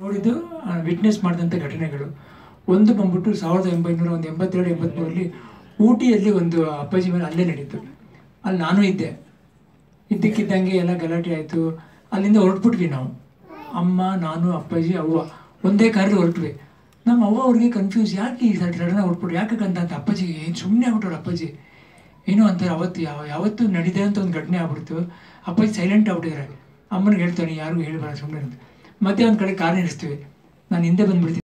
ನೋಡಿದ್ದು ವಿಟ್ನೆಸ್ ಮಾಡಿದಂಥ ಘಟನೆಗಳು ಒಂದು ಬಂದ್ಬಿಟ್ಟು ಸಾವಿರದ ಒಂಬೈನೂರ ಒಂದು ಎಂಬತ್ತೆರಡು ಎಂಬತ್ತ್ಮೂರಲ್ಲಿ ಊಟಿಯಲ್ಲಿ ಒಂದು ಅಪ್ಪಾಜಿ ಮೇಲೆ ಅಲ್ಲೇ ನಡೀತು ಅಲ್ಲಿ ನಾನು ಇದ್ದೆ ಇದ್ದಕ್ಕಿದ್ದಂಗೆ ಎಲ್ಲ ಗಲಾಟೆ ಆಯಿತು ಅಲ್ಲಿಂದ ಹೊರಟ್ಬಿಟ್ವಿ ನಾವು ಅಮ್ಮ ನಾನು ಅಪ್ಪಾಜಿ ಅವ್ವ ಒಂದೇ ಕಾರಲ್ಲಿ ಹೊರಟ್ವಿ ನಮ್ಮ ಅವ್ವ ಅವ್ರಿಗೆ ಕನ್ಫ್ಯೂಸ್ ಯಾಕೆ ಈ ಸಡನ್ನ ಹೊರಟ್ಬಿಟ್ರು ಯಾಕೆ ಅಂತ ಅಂತ ಅಪ್ಪಾಜಿಗೆ ಏನು ಸುಮ್ಮನೆ ಆಗ್ಬಿಟ್ಟವ್ರು ಅಪ್ಪಾಜಿ ಏನೋ ಅಂತಾರೆ ಅವತ್ತು ಯಾವ ಯಾವತ್ತೂ ನಡೀದೆ ಅಂತ ಒಂದು ಘಟನೆ ಆಗ್ಬಿಡ್ತು ಅಪ್ಪಾಜಿ ಸೈಲೆಂಟ್ ಆಗ್ಬಿಟ್ಟಿದ್ದಾರೆ ಅಮ್ಮನಿಗೆ ಹೇಳ್ತಾನೆ ಯಾರಿಗೂ ಹೇಳ್ಬೇಡ ಸುಮ್ಮನೆ ಅಂತ ಮತ್ತೆ ಒಂದು ಕಡೆ ಕಾರ್ ನಿಲ್ಲಿಸ್ತೀವಿ ನಾನು ಹಿಂದೆ ಬಂದ್ಬಿಡ್ತೀನಿ